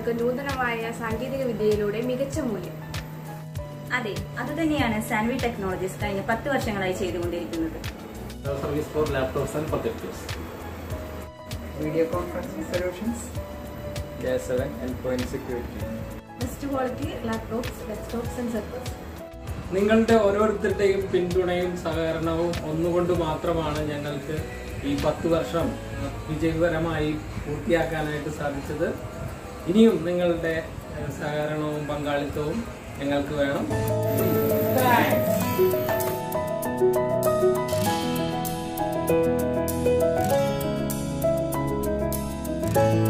ഉൽപ്പന്നങ്ങൾക്ക് നൂതനമായ സാങ്കേതിക വിദ്യയിലൂടെ മികച്ച മൂല്യം അതെ അതുതന്നെയാണ് സാൻവി ടെക്നോളജീസ് കഴിഞ്ഞ പത്ത് വർഷങ്ങളായി ചെയ്തുകൊണ്ടിരിക്കുന്നത് service for laptops and projectors video conferencing solutions, Layer 7 endpoint security. Best quality laptops desktops and servers നിങ്ങളുടെ ഓരോരുത്തരുടെയും പിന്തുണയും സഹകരണവും ഒന്നുകൊണ്ട് മാത്രമാണ് ഞങ്ങൾക്ക് ഈ പത്ത് വർഷം വിജയകരമായി പൂർത്തിയാക്കാനായിട്ട് സാധിച്ചത് ഇനിയും നിങ്ങളുടെ ഏഹ്, സഹകരണവും പങ്കാളിത്തവും ഞങ്ങൾക്ക് വേണം താങ്ക്സ്